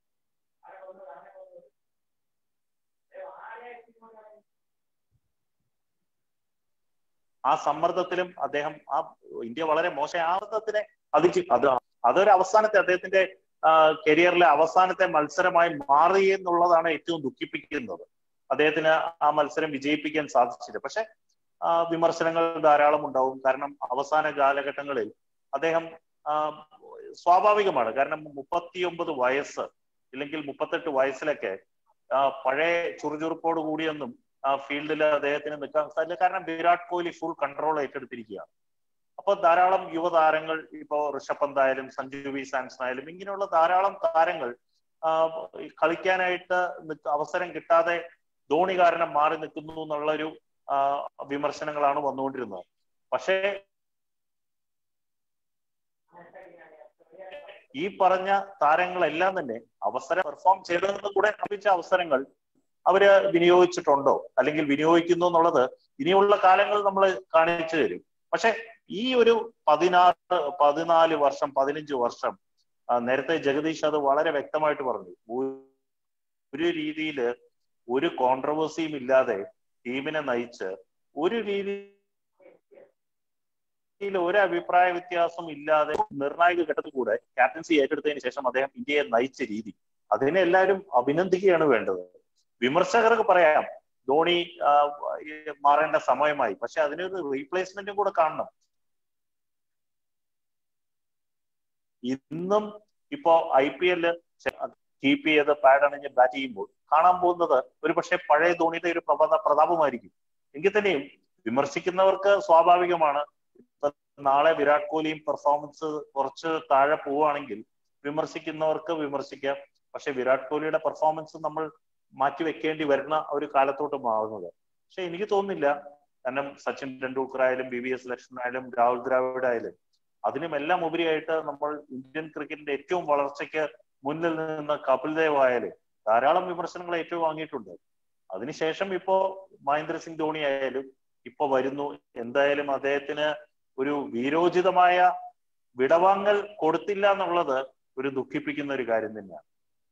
ആ സമ്മർദ്ദത്തിലും അദ്ദേഹം ആ ഇന്ത്യ വളരെ മോശം ആമർദ്ദത്തിനെ അതിജീ അത് അതൊരു അവസാനത്തെ അദ്ദേഹത്തിന്റെ കരിയറിലെ അവസാനത്തെ മത്സരമായി മാറി എന്നുള്ളതാണ് ഏറ്റവും ദുഃഖിപ്പിക്കുന്നത് അദ്ദേഹത്തിന് ആ മത്സരം വിജയിപ്പിക്കാൻ സാധിച്ചില്ല പക്ഷെ വിമർശനങ്ങൾ ധാരാളം ഉണ്ടാവും കാരണം അവസാന കാലഘട്ടങ്ങളിൽ അദ്ദേഹം സ്വാഭാവികമാണ് കാരണം മുപ്പത്തിയൊമ്പത് വയസ്സ് ഇല്ലെങ്കിൽ മുപ്പത്തെട്ട് വയസ്സിലൊക്കെ പഴയ ചുറുചുറുപ്പോട് കൂടിയൊന്നും ആ ഫീൽഡിൽ അദ്ദേഹത്തിന് നിൽക്കാൻ സാധിച്ചില്ല കാരണം വിരാട് കോഹ്ലി ഫുൾ കൺട്രോൾ ഏറ്റെടുത്തിരിക്കുകയാണ് അപ്പൊ ധാരാളം യുവതാരങ്ങൾ ഇപ്പോ ഋഷഭ് പന്ത് ആയാലും സഞ്ജു വി സാംസൺ ആയാലും ഇങ്ങനെയുള്ള ധാരാളം താരങ്ങൾ കളിക്കാനായിട്ട് അവസരം കിട്ടാതെ ധോണി കാരണം മാറി നിൽക്കുന്നു എന്നുള്ളൊരു വിമർശനങ്ങളാണ് വന്നുകൊണ്ടിരുന്നത് പക്ഷേ ഈ പറഞ്ഞ താരങ്ങളെല്ലാം തന്നെ അവസരം പെർഫോം ചെയ്തതെന്ന് കൂടെ ലഭിച്ച അവസരങ്ങൾ അവര് വിനിയോഗിച്ചിട്ടുണ്ടോ അല്ലെങ്കിൽ വിനിയോഗിക്കുന്നു എന്നുള്ളത് ഇനിയുള്ള കാലങ്ങൾ നമ്മൾ കാണിച്ചു തരും പക്ഷെ ഈ ഒരു പതിനാറ് പതിനാല് വർഷം പതിനഞ്ച് വർഷം നേരത്തെ ജഗദീഷ് അത് വളരെ വ്യക്തമായിട്ട് പറഞ്ഞു ഒരു രീതിയിൽ ഒരു കോൺട്രവേഴ്സിയും ഇല്ലാതെ ടീമിനെ നയിച്ച് ഒരു രീതിയിൽ ഒരു അഭിപ്രായ വ്യത്യാസം ഇല്ലാതെ നിർണായക ഘട്ടത്തിൽ കൂടെ ക്യാപ്റ്റൻസി ഏറ്റെടുത്തതിന് ശേഷം അദ്ദേഹം ഇന്ത്യയെ നയിച്ച രീതി അതിനെ എല്ലാവരും അഭിനന്ദിക്കുകയാണ് വേണ്ടത് വിമർശകർക്ക് പറയാം ധോണി മാറേണ്ട സമയമായി പക്ഷെ അതിനൊരു റീപ്ലേസ്മെന്റും കൂടെ കാണണം ഇന്നും ഇപ്പോ ഐ പി എല്ല് കീപ്പ് ചെയ്ത് പാഡ് അണിഞ്ഞ് ബാറ്റ് ചെയ്യുമ്പോൾ കാണാൻ പോകുന്നത് ഒരു പക്ഷേ പഴയ ധോണിയുടെ ഒരു പ്രഭാത പ്രതാപമായിരിക്കും എങ്കിൽ തന്നെയും വിമർശിക്കുന്നവർക്ക് സ്വാഭാവികമാണ് നാളെ വിരാട് കോഹ്ലിയും പെർഫോമൻസ് കുറച്ച് താഴെ പോവുകയാണെങ്കിൽ വിമർശിക്കുന്നവർക്ക് വിമർശിക്കാം പക്ഷെ വിരാട് കോഹ്ലിയുടെ പെർഫോമൻസ് നമ്മൾ മാറ്റിവെക്കേണ്ടി വരുന്ന ഒരു കാലത്തോട്ട് മാറുന്നത് പക്ഷെ എനിക്ക് തോന്നുന്നില്ല കാരണം സച്ചിൻ ടെണ്ടുൽക്കർ ആയാലും ബി വി എസ് ലക്ഷ്മൺ ആയാലും രാഹുൽ ദ്രാവിഡ് ആയാലും അതിനുമെല്ലാം ഉപരിയായിട്ട് നമ്മൾ ഇന്ത്യൻ ക്രിക്കറ്റിന്റെ ഏറ്റവും വളർച്ചയ്ക്ക് മുന്നിൽ നിന്ന കപിൽ ദേവ് ആയാലും ധാരാളം വിമർശനങ്ങൾ ഏറ്റവും വാങ്ങിയിട്ടുണ്ട് അതിനുശേഷം ഇപ്പോ മഹേന്ദ്ര സിംഗ് ധോണി ആയാലും ഇപ്പൊ വരുന്നു എന്തായാലും അദ്ദേഹത്തിന് ഒരു വീരോചിതമായ വിടവാങ്ങൽ കൊടുത്തില്ല എന്നുള്ളത് ഒരു ദുഃഖിപ്പിക്കുന്ന ഒരു കാര്യം തന്നെയാണ്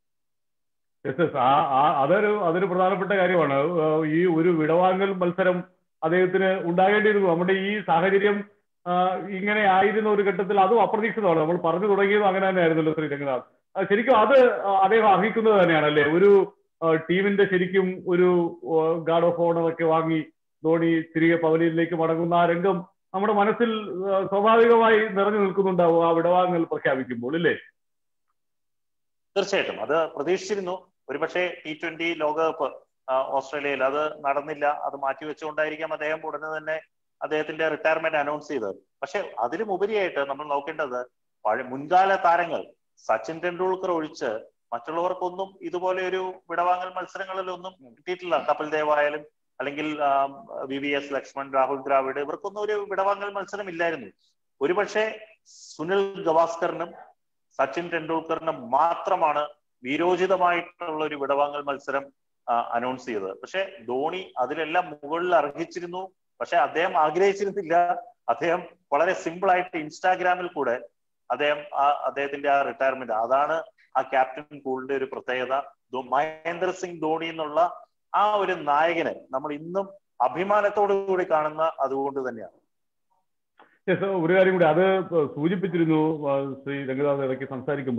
അതൊരു അതൊരു പ്രധാനപ്പെട്ട കാര്യമാണ് ഈ ഒരു വിടവാങ്ങൽ മത്സരം അദ്ദേഹത്തിന് ഉണ്ടാകേണ്ടിയിരുന്നു നമ്മുടെ ഈ സാഹചര്യം ഇങ്ങനെ ആയിരുന്ന ഒരു ഘട്ടത്തിൽ അതും അപ്രതീക്ഷിതമാണ് നമ്മൾ പറഞ്ഞു തുടങ്ങിയതും അങ്ങനെ തന്നെ ആയിരുന്നല്ലോ ശ്രീ രംഗനാഥ് ശരിക്കും അത് അദ്ദേഹം അർഹിക്കുന്നത് തന്നെയാണ് അല്ലേ ഒരു ടീമിന്റെ ശരിക്കും ഒരു ഗാർഡ് ഓഫ് ഓണർ ഒക്കെ വാങ്ങി ധോണി തിരികെ പവലിയനിലേക്ക് മടങ്ങുന്ന ആ രംഗം നമ്മുടെ മനസ്സിൽ സ്വാഭാവികമായി നിറഞ്ഞു നിൽക്കുന്നുണ്ടാവും ആ വിടവാങ്ങൽ പ്രഖ്യാപിക്കുമ്പോൾ ഇല്ലേ തീർച്ചയായിട്ടും അത് പ്രതീക്ഷിച്ചിരുന്നു ഒരുപക്ഷെ ടി ട്വന്റി ലോകകപ്പ് ഓസ്ട്രേലിയയിൽ അത് നടന്നില്ല അത് മാറ്റിവെച്ചുകൊണ്ടായിരിക്കാം അദ്ദേഹം ഉടനെ തന്നെ അദ്ദേഹത്തിന്റെ റിട്ടയർമെന്റ് അനൗൺസ് ചെയ്തത് പക്ഷെ അതിലും ഉപരിയായിട്ട് നമ്മൾ നോക്കേണ്ടത് പഴയ മുൻകാല താരങ്ങൾ സച്ചിൻ ടെണ്ടുൽക്കർ ഒഴിച്ച് മറ്റുള്ളവർക്കൊന്നും ഇതുപോലെ ഒരു വിടവാങ്ങൽ മത്സരങ്ങളിലൊന്നും കിട്ടിയിട്ടില്ല കപിൽ ദേവ് ആയാലും അല്ലെങ്കിൽ V V S Laxman Rahul Dravid ഇവർക്കൊന്നും ഒരു വിടവാങ്ങൽ മത്സരം ഇല്ലായിരുന്നു ഒരുപക്ഷെ സുനിൽ ഗവാസ്കറിനും സച്ചിൻ ടെണ്ടുൽക്കറിനും മാത്രമാണ് വീരോചിതമായിട്ടുള്ള ഒരു വിടവാങ്ങൽ മത്സരം അനൗൺസ് ചെയ്തത് പക്ഷെ ധോണി അതിലെല്ലാം മുകളിൽ അർഹിച്ചിരുന്നു പക്ഷെ അദ്ദേഹം ആഗ്രഹിച്ചിരുന്നില്ല അദ്ദേഹം വളരെ സിമ്പിൾ ആയിട്ട് ഇൻസ്റ്റാഗ്രാമിൽ കൂടെ അദ്ദേഹം ആ അദ്ദേഹത്തിന്റെ ആ റിട്ടയർമെന്റ് അതാണ് ആ ക്യാപ്റ്റൻ കൂളിന്റെ ഒരു പ്രത്യേകത മഹേന്ദ്ര സിംഗ് ധോണി എന്നുള്ള ആ ഒരു നായകനെ നമ്മൾ ഇന്നും അഭിമാനത്തോടു കൂടി കാണുന്ന അതുകൊണ്ട് തന്നെയാണ് ഒരു കാര്യം കൂടി അത് സൂചിപ്പിച്ചിരുന്നു ശ്രീ രംഗനാഥ് ഇടയ്ക്ക് സംസാരിക്കുമ്പോൾ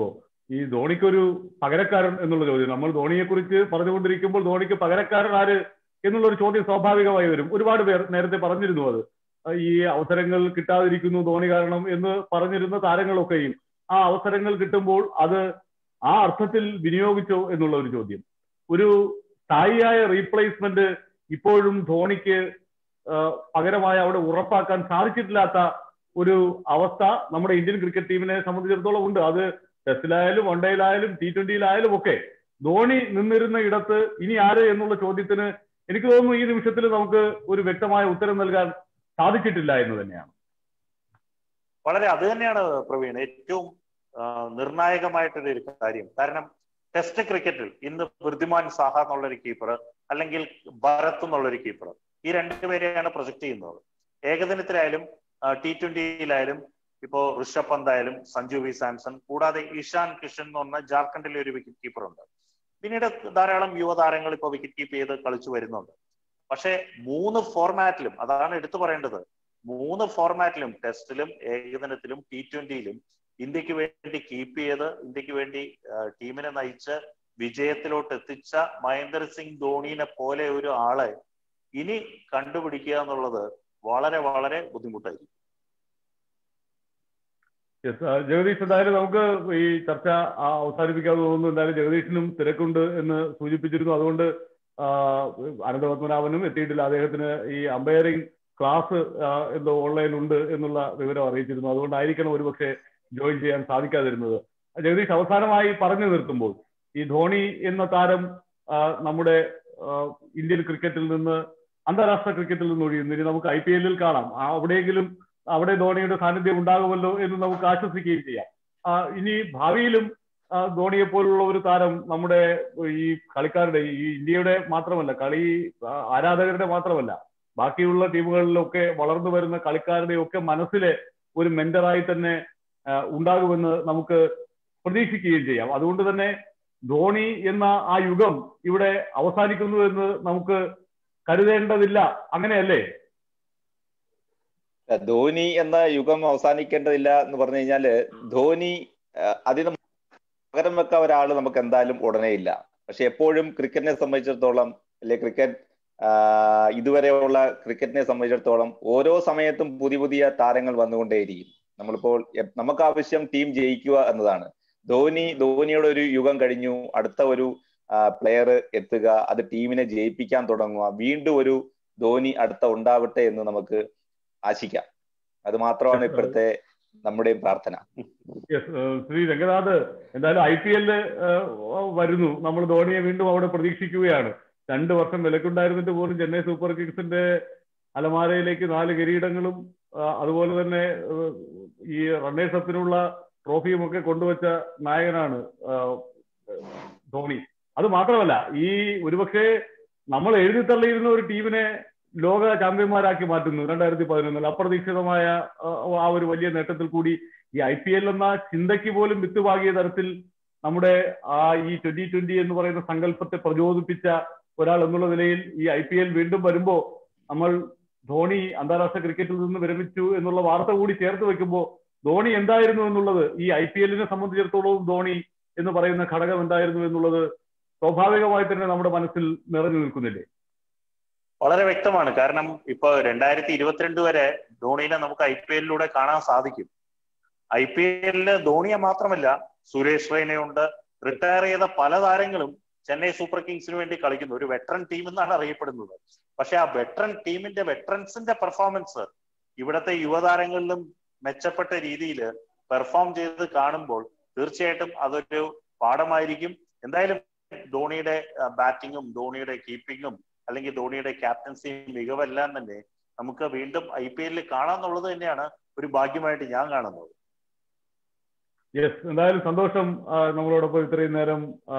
ഈ ധോണിക്കൊരു പകരക്കാരൻ എന്നുള്ള ചോദ്യം നമ്മൾ ധോണിയെ കുറിച്ച് പറഞ്ഞുകൊണ്ടിരിക്കുമ്പോൾ ധോണിക്ക് പകരക്കാരൻ ആര് എന്നുള്ള ഒരു ചോദ്യം സ്വാഭാവികമായി വരും ഒരുപാട് പേർ നേരത്തെ പറഞ്ഞിരുന്നു അത് ഈ അവസരങ്ങൾ കിട്ടാതിരിക്കുന്നു ധോണി കാരണം എന്ന് പറഞ്ഞിരുന്ന താരങ്ങളൊക്കെയും ആ അവസരങ്ങൾ കിട്ടുമ്പോൾ അത് ആ അർത്ഥത്തിൽ വിനിയോഗിച്ചോ എന്നുള്ള ഒരു ചോദ്യം ഒരു സ്ഥായിയായ റീപ്ലേസ്മെന്റ് ഇപ്പോഴും ധോണിക്ക് പകരമായി അവിടെ ഉറപ്പാക്കാൻ സാധിച്ചിട്ടില്ലാത്ത ഒരു അവസ്ഥ നമ്മുടെ ഇന്ത്യൻ ക്രിക്കറ്റ് ടീമിനെ സംബന്ധിച്ചിടത്തോളം ഉണ്ട് അത് ടെസ്റ്റിലായാലും വൺഡേയിലായാലും ടി ട്വന്റിയിലായാലും ഒക്കെ ധോണി നിന്നിരുന്ന ഇടത്ത് ഇനി ആര് എന്നുള്ള ചോദ്യത്തിന് എനിക്ക് തോന്നുന്നു ഈ നിമിഷത്തിൽ നമുക്ക് ഒരു വ്യക്തമായ ഉത്തരം നൽകാൻ സാധിച്ചിട്ടില്ല എന്ന് തന്നെയാണ് വളരെ അത് തന്നെയാണ് പ്രവീൺ ഏറ്റവും നിർണായകമായിട്ടൊരു ഒരു കാര്യം കാരണം ടെസ്റ്റ് ക്രിക്കറ്റിൽ ഇന്ന് വൃദ്ധിമാൻ സാഹ എന്നുള്ളൊരു കീപ്പർ അല്ലെങ്കിൽ ഭരത് എന്നുള്ളൊരു കീപ്പർ ഈ രണ്ടുപേരെയാണ് പ്രൊജക്ട് ചെയ്യുന്നത് ഏകദിനത്തിലായാലും ടി ട്വന്റിയിലായാലും ഇപ്പോ ഋഷഭ് പന്ത് ആയാലും സഞ്ജു വി സാംസൺ കൂടാതെ ഇഷാൻ കിഷൻ എന്ന് പറഞ്ഞ ജാർഖണ്ഡിലെ ഒരു വിക്കറ്റ് കീപ്പർ ഉണ്ട് പിന്നീട് ധാരാളം യുവതാരങ്ങൾ ഇപ്പോൾ വിക്കറ്റ് കീപ്പ് ചെയ്ത് കളിച്ചു വരുന്നുണ്ട് പക്ഷെ മൂന്ന് ഫോർമാറ്റിലും അതാണ് എടുത്തു പറയേണ്ടത് മൂന്ന് ഫോർമാറ്റിലും ടെസ്റ്റിലും ഏകദിനത്തിലും ടി ട്വന്റിയിലും ഇന്ത്യക്ക് വേണ്ടി കീപ്പ് ചെയ്ത് ഇന്ത്യക്ക് വേണ്ടി ടീമിനെ നയിച്ച് വിജയത്തിലോട്ട് എത്തിച്ച മഹേന്ദ്ര സിംഗ് ധോണിനെ പോലെ ഒരു ആളെ ഇനി കണ്ടുപിടിക്കുക എന്നുള്ളത് വളരെ വളരെ ബുദ്ധിമുട്ടായിരിക്കും ജഗദീഷ് എന്തായാലും നമുക്ക് ഈ ചർച്ച അവസാനിപ്പിക്കാതെ തോന്നുന്നു എന്തായാലും ജഗദീഷിനും തിരക്കുണ്ട് എന്ന് സൂചിപ്പിച്ചിരുന്നു അതുകൊണ്ട് അനന്തപത്മനാഭനും എത്തിയിട്ടില്ല അദ്ദേഹത്തിന് ഈ അമ്പയറിംഗ് ക്ലാസ് എന്തോ ഓൺലൈൻ ഉണ്ട് എന്നുള്ള വിവരം അറിയിച്ചിരുന്നു അതുകൊണ്ടായിരിക്കണം ഒരുപക്ഷെ ജോയിൻ ചെയ്യാൻ സാധിക്കാതിരുന്നത് ജഗദീഷ് അവസാനമായി പറഞ്ഞു നിർത്തുമ്പോൾ ഈ ധോണി എന്ന താരം നമ്മുടെ ഇന്ത്യൻ ക്രിക്കറ്റിൽ നിന്ന് അന്താരാഷ്ട്ര ക്രിക്കറ്റിൽ നിന്ന് ഒഴിയുന്നു ഇനി നമുക്ക് ഐ പി എല്ലിൽ കാണാം അവിടെയെങ്കിലും അവിടെ ധോണിയുടെ സാന്നിധ്യം ഉണ്ടാകുമല്ലോ എന്ന് നമുക്ക് ആശ്വസിക്കുകയും ചെയ്യാം ഇനി ഭാവിയിലും ധോണിയെ പോലുള്ള ഒരു താരം നമ്മുടെ ഈ കളിക്കാരുടെ ഈ ഇന്ത്യയുടെ മാത്രമല്ല കളി ആരാധകരുടെ മാത്രമല്ല ബാക്കിയുള്ള ടീമുകളിലൊക്കെ വളർന്നു വരുന്ന കളിക്കാരുടെ ഒക്കെ മനസ്സിലെ ഒരു മെന്ററായി തന്നെ ഉണ്ടാകുമെന്ന് നമുക്ക് പ്രതീക്ഷിക്കുകയും ചെയ്യാം അതുകൊണ്ട് തന്നെ ധോണി എന്ന ആ യുഗം ഇവിടെ അവസാനിക്കുന്നു എന്ന് നമുക്ക് കരുതേണ്ടതില്ല അങ്ങനെയല്ലേ ധോനി എന്ന യുഗം അവസാനിക്കേണ്ടതില്ല എന്ന് പറഞ്ഞു കഴിഞ്ഞാല് ധോനി അതിന് പകരം വെക്കാൻ ഒരാൾ നമുക്ക് എന്തായാലും ഉടനെ ഇല്ല പക്ഷെ എപ്പോഴും ക്രിക്കറ്റിനെ സംബന്ധിച്ചിടത്തോളം അല്ലെ ക്രിക്കറ്റ് ഇതുവരെയുള്ള ക്രിക്കറ്റിനെ സംബന്ധിച്ചിടത്തോളം ഓരോ സമയത്തും പുതിയ പുതിയ താരങ്ങൾ വന്നുകൊണ്ടേയിരിക്കും നമ്മളിപ്പോൾ നമുക്ക് ആവശ്യം ടീം ജയിക്കുക എന്നതാണ് ധോനി ധോനിയുടെ ഒരു യുഗം കഴിഞ്ഞു അടുത്ത ഒരു പ്ലെയർ എത്തുക അത് ടീമിനെ ജയിപ്പിക്കാൻ തുടങ്ങുക വീണ്ടും ഒരു ധോനി അടുത്ത ഉണ്ടാവട്ടെ എന്ന് നമുക്ക് ആശിക്കാം അത് മാത്രമാണ് ഇപ്പോഴത്തെ നമ്മുടെയും പ്രാർത്ഥന ശ്രീ രംഗനാഥ് എന്തായാലും ഐ പി എല്ലില് വരുന്നു നമ്മൾ ധോണിയെ വീണ്ടും അവിടെ പ്രതീക്ഷിക്കുകയാണ് രണ്ടു വർഷം വിലക്കുണ്ടായിരുന്നിട്ട് പോലും ചെന്നൈ സൂപ്പർ കിങ്സിന്റെ അലമാരയിലേക്ക് നാല് കിരീടങ്ങളും അതുപോലെ തന്നെ ഈ റണ്ണേഴ്സ് അപ്പിനുള്ള ട്രോഫിയും ഒക്കെ കൊണ്ടുവച്ച നായകനാണ് ധോണി അത് മാത്രമല്ല ഈ ഒരുപക്ഷെ നമ്മൾ എഴുതി തള്ളിയിരുന്ന ഒരു ടീമിനെ ലോക ചാമ്പ്യന്മാരാക്കി മാറ്റുന്നു രണ്ടായിരത്തി പതിനൊന്നിൽ അപ്രതീക്ഷിതമായ ആ ഒരു വലിയ നേട്ടത്തിൽ കൂടി ഈ ഐ പി എൽ എന്ന ചിന്തയ്ക്ക് പോലും വിത്തുപാകിയ തരത്തിൽ നമ്മുടെ ആ ഈ ട്വന്റി ട്വന്റി എന്ന് പറയുന്ന സങ്കല്പത്തെ പ്രചോദിപ്പിച്ച ഒരാൾ എന്നുള്ള നിലയിൽ ഈ ഐ പി എൽ വീണ്ടും വരുമ്പോൾ നമ്മൾ ധോണി അന്താരാഷ്ട്ര ക്രിക്കറ്റിൽ നിന്ന് വിരമിച്ചു എന്നുള്ള വാർത്ത കൂടി ചേർത്ത് വെക്കുമ്പോൾ ധോണി എന്തായിരുന്നു എന്നുള്ളത് ഈ ഐ പി എല്ലിനെ സംബന്ധിച്ചിടത്തോളവും ധോണി എന്ന് പറയുന്ന ഘടകം എന്തായിരുന്നു എന്നുള്ളത് സ്വാഭാവികമായി തന്നെ നമ്മുടെ മനസ്സിൽ നിറഞ്ഞു നിൽക്കുന്നില്ലേ വളരെ വ്യക്തമാണ് കാരണം ഇപ്പൊ രണ്ടായിരത്തി ഇരുപത്തിരണ്ട് വരെ ധോണിനെ നമുക്ക് ഐ പി എല്ലിലൂടെ കാണാൻ സാധിക്കും ഐ പി എല്ലില് ധോണിയെ മാത്രമല്ല സുരേഷ് റെയ്നയുണ്ട് റിട്ടയർ ചെയ്ത പല താരങ്ങളും ചെന്നൈ സൂപ്പർ കിങ്സിന് വേണ്ടി കളിക്കുന്നു ഒരു വെറ്ററൻ ടീം എന്നാണ് അറിയപ്പെടുന്നത് പക്ഷെ ആ വെറ്ററൻ ടീമിന്റെ വെറ്ററൻസിന്റെ പെർഫോമൻസ് ഇവിടത്തെ യുവതാരങ്ങളിലും മെച്ചപ്പെട്ട രീതിയിൽ പെർഫോം ചെയ്ത് കാണുമ്പോൾ തീർച്ചയായിട്ടും അതൊരു പാഠമായിരിക്കും എന്തായാലും ധോണിയുടെ ബാറ്റിങ്ങും ധോണിയുടെ കീപ്പിങ്ങും അല്ലെങ്കിൽ ധോണിയുടെ ക്യാപ്റ്റൻസിയും മികവെല്ലാം തന്നെ നമുക്ക് വീണ്ടും ഐ പി എല്ലിൽ കാണാന്നുള്ളത് തന്നെയാണ് ഒരു ഭാഗ്യമായിട്ട് ഞാൻ കാണുന്നത് യെസ് എന്തായാലും സന്തോഷം നമ്മളോടൊപ്പം ഇത്രയും നേരം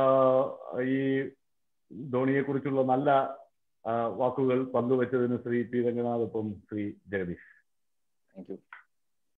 ഈ ധോണിയെ കുറിച്ചുള്ള നല്ല വാക്കുകൾ പങ്കുവച്ചതിന് ശ്രീ പി രംഗനാഥൊപ്പം ശ്രീ ജഗദീഷ് താങ്ക് യു